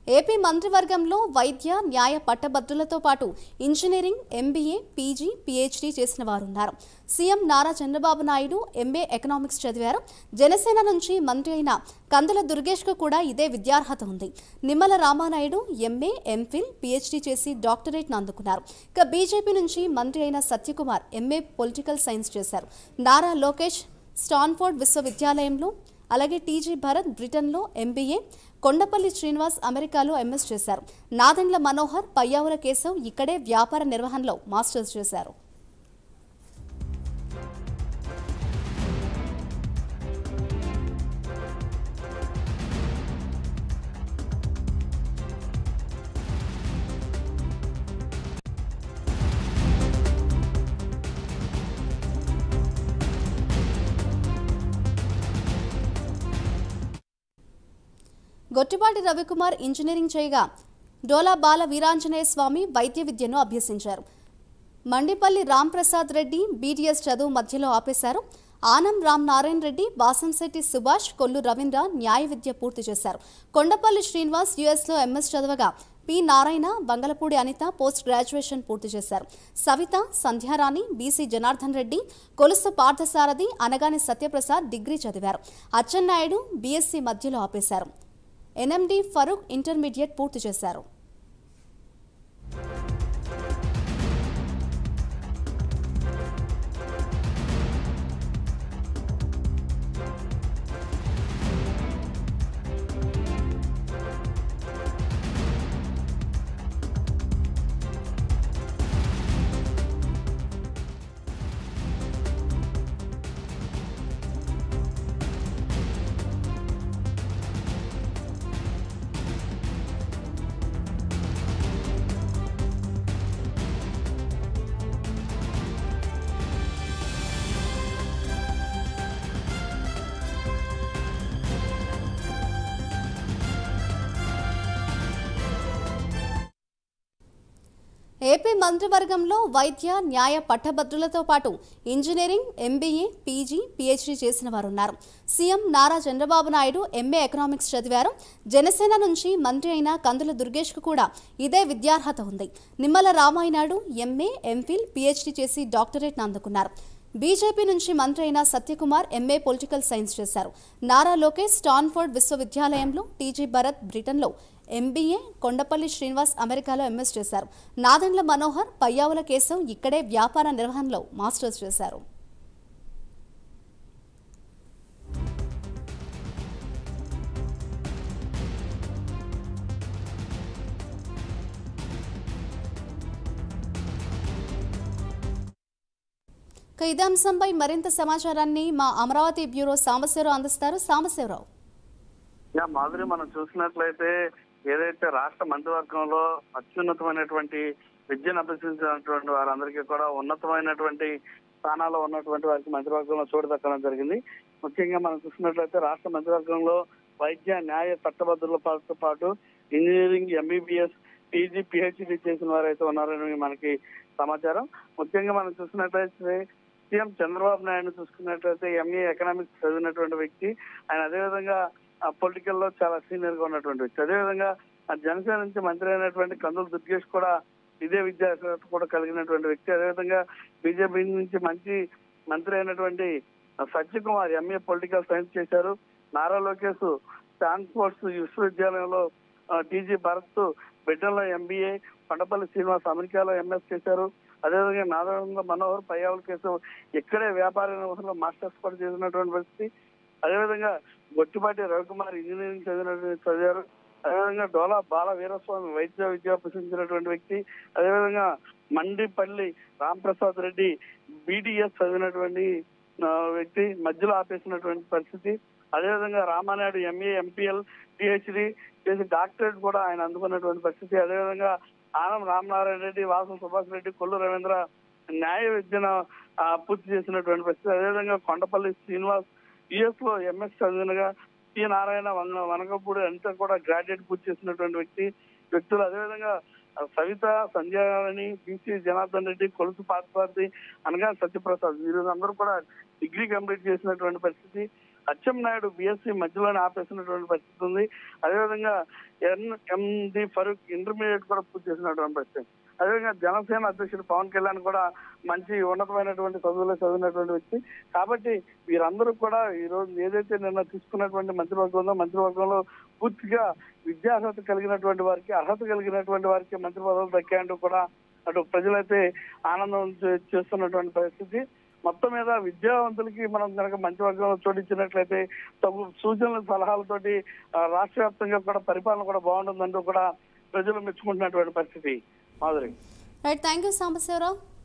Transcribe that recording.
AP మంత్రివర్గంలో వైద్య న్యాయ పట్టభద్రులతో పాటు ఇంజనీరింగ్ ఎంబీఏ పీజీ పీహెచ్డీ చేసిన వారున్నారు CM Nara Chandrababu Naidu MA economics చదివారు జనసేన నుంచి మంత్రి అయిన కందుల దుర్గేష్కు కూడా ఇదే విద్యార్హత ఉంది Nimmala Ramanaidu MA MPhil PhD చేసి డాక్టరేట్ను అందుకున్నారు ఇక బీజేపీ నుంచి మంత్రి అయిన సత్యకుమార్ ఎంఏ పొలిటికల్ సైన్స్ చేశారు నారా లోకేష్ స్టాన్ఫోర్డ్ విశ్వవిద్యాలయంలో అలాగే టీజీ భరత్ బ్రిటన్లో ఎంబీఏ కొండపల్లి శ్రీనివాస్ అమెరికాలో ఎంఎస్ చేశారు నాదెండ్ల మనోహర్ పయ్యావుల కేశవ్ ఇక్కడే వ్యాపార నిర్వహణలో మాస్టర్స్ చేశారు గొట్టిపాటి రవికుమార్ ఇంజనీరింగ్ చేయగా డోలా బాల వీరాంజనేయ స్వామి వైద్య విద్యను అభ్యసించారు మండిపల్లి రాంప్రసాద్ రెడ్డి బీటీఎస్ చదువు మధ్యలో ఆపేశారు ఆనం రామ్ నారాయణ రెడ్డి వాసంశెట్టి సుభాష్ కొల్లు రవీంద్ర న్యాయ విద్య పూర్తి చేశారు కొండపల్లి శ్రీనివాస్ యుఎస్లో ఎంఎస్ చదవగా P Narayana Vangalapudi Anitha post graduation పూర్తి చేశారు సవిత సంధ్యారాణి బీసీ జనార్దన్ రెడ్డి కొలుసు పార్థసారథి అనగాని సత్యప్రసాద్ డిగ్రీ చదివారు అచ్చెన్నాయుడు బీఎస్సీ మధ్యలో ఆపేశారు ఎన్ఎండి ఫరూక్ ఇంటర్మీడియట్ పూర్తి చేశారు ఏపీ మంత్రివర్గంలో వైద్య న్యాయ పట్టభద్రులతో పాటు ఇంజనీరింగ్ ఎంబీఏ పీజీ పీహెచ్డీ చేసిన వారున్నారు CM Nara Chandrababu Naidu MA economics చదివారు జనసేన నుంచి మంత్రి అయిన కందుల దుర్గేష్కు కూడా ఇదే విద్యార్హత ఉంది Nimmala Ramanaidu MA MPhil PhD చేసి డాక్టరేట్ను అందుకున్నారు బీజేపీ నుంచి మంత్రి అయిన సత్యకుమార్ ఎంఏ పొలిటికల్ సైన్స్ చేశారు నారా లోకేష్ స్టాన్ఫోర్డ్ విశ్వవిద్యాలయంలో టీజీ భరత్ బ్రిటన్లో ఎంబీఏ కొండపల్లి శ్రీనివాస్ అమెరికాలో ఎంఎస్ చేశారు నాదెండ్ల మనోహర్ పయ్యావుల కేశవ్ ఇక్కడే వ్యాపార నిర్వహణలో మాస్టర్స్ చేశారు ఇక ఇదే అంశంపై మరింత సమాచారాన్ని మా అమరావతి బ్యూరో సాంబశివరావు అందిస్తారు సాంబశివరావు యా మాధురి మనం చూసినట్లయితే ఏదైతే రాష్ట్ర మంత్రివర్గంలో అత్యున్నతమైనటువంటి విద్యను అభ్యసించినటువంటి వారందరికీ కూడా ఉన్నతమైనటువంటి స్థానాల్లో ఉన్నటువంటి వారికి మంత్రివర్గంలో చోటు దక్కడం జరిగింది ముఖ్యంగా మనం చూసినట్లయితే రాష్ట్ర మంత్రివర్గంలో వైద్య న్యాయ చట్టబద్ధులతో పాటు ఇంజనీరింగ్ ఎంబీబీఎస్ పీజీ పిహెచ్డి చేసిన వారైతే ఉన్నారని మనకి సమాచారం ముఖ్యంగా మనం చూసినట్లయితే సీఎం చంద్రబాబు నాయుడు చూసుకున్నట్లయితే ఎంఏ ఎకనామిక్స్ చదివినటువంటి వ్యక్తి ఆయన అదేవిధంగా పొలిటికల్ లో చాలా సీనియర్ గా ఉన్నటువంటి వ్యక్తి అదేవిధంగా ఆ జనసేన నుంచి మంత్రి అయినటువంటి కందుల దుర్గేష్ కూడా ఇదే విద్యా అర్హత కూడా కలిగినటువంటి వ్యక్తి అదేవిధంగా బీజేపీ నుంచి మంచి మంత్రి అయినటువంటి సత్యకుమార్ ఎంఏ పొలిటికల్ సైన్స్ చేశారు నారా లోకేష్ స్టాన్ఫోర్డ్స్ విశ్వవిద్యాలయంలో టీజీ భరత్ బ్రిటన్ లో ఎంబీఏ కొండపల్లి శ్రీనివాస్ అమెరికాలో ఎంఎస్ చేశారు అదేవిధంగా నారాయణ మనోహర్ పయ్యావుల కేసు ఇక్కడే వ్యాపార నిర్వహణలో మాస్టర్స్ కూడా చేసినటువంటి పరిస్థితి అదేవిధంగా గొట్టిపాటి రవికుమార్ ఇంజనీరింగ్ చదివినటువంటి చదివారు అదేవిధంగా డోలా బాల వీరస్వామి వైద్య విద్య అభ్యసించినటువంటి వ్యక్తి అదేవిధంగా మండిపల్లి రాంప్రసాద్ రెడ్డి బీడీఎస్ చదివినటువంటి ఆ, వ్యక్తి మధ్యలో ఆపేసినటువంటి పరిస్థితి అదేవిధంగా రామానాయుడు ఎంఏ ఎంపీఎల్ పిహెచ్డి చేసి డాక్టరేట్ కూడా ఆయన అందుకున్నటువంటి పరిస్థితి అదేవిధంగా ఆనం రామనారాయణ రెడ్డి వాసం సుభాష్ రెడ్డి కొల్లు రవీంద్ర న్యాయ విద్యను ఆ, పూర్తి చేసినటువంటి పరిస్థితి అదేవిధంగా కొండపల్లి శ్రీనివాస్ యుఎస్ లో ఎంఎస్ చదివినగా టి నారాయణ వన వనకపూడి అంతా కూడా గ్రాడ్యుయేట్ పూర్తి చేసినటువంటి వ్యక్తి వ్యక్తులు అదేవిధంగా ఆ, సవిత సంధ్యారాణి బీసీ జనార్దన్ రెడ్డి కొలుసు పార్థసారథి అనగా సత్యప్రసాద్ వీరు అందరూ కూడా డిగ్రీ కంప్లీట్ చేసినటువంటి పరిస్థితి అచ్చెన్నాయుడు బీఎస్సీ మధ్యలోనే ఆపేసినటువంటి పరిస్థితి ఉంది అదేవిధంగా ఎన్ఎండి ఫరూక్ ఇంటర్మీడియట్ కూడా పూర్తి చేసినటువంటి పరిస్థితి అదేవిధంగా జనసేన అధ్యక్షుడు పవన్ కళ్యాణ్ కూడా మంచి ఉన్నతమైనటువంటి చదువులో చదివినటువంటి వ్యక్తి కాబట్టి వీరందరూ కూడా ఈ రోజు ఏదైతే నిన్న తీసుకున్నటువంటి మంత్రివర్గం ఉందో మంత్రివర్గంలో పూర్తిగా విద్యార్హత కలిగినటువంటి వారికి అర్హత కలిగినటువంటి వారికి మంత్రి పదవులు దక్కాయంటూ కూడా అటు ప్రజలైతే ఆనందం చే- చేస్తున్నటువంటి పరిస్థితి మొత్తం మీద విద్యావంతులకి మనం కనుక మంచి వర్గంలో చోటించినట్లయితే తగు సూచనల సలహాలతోటి ఆ, రాష్ట్ర వ్యాప్తంగా కూడా పరిపాలన కూడా బాగుంటుందంటూ కూడా ప్రజలు మెచ్చుకుంటున్నటువంటి పరిస్థితి Madhuri right thank you Sambasivarao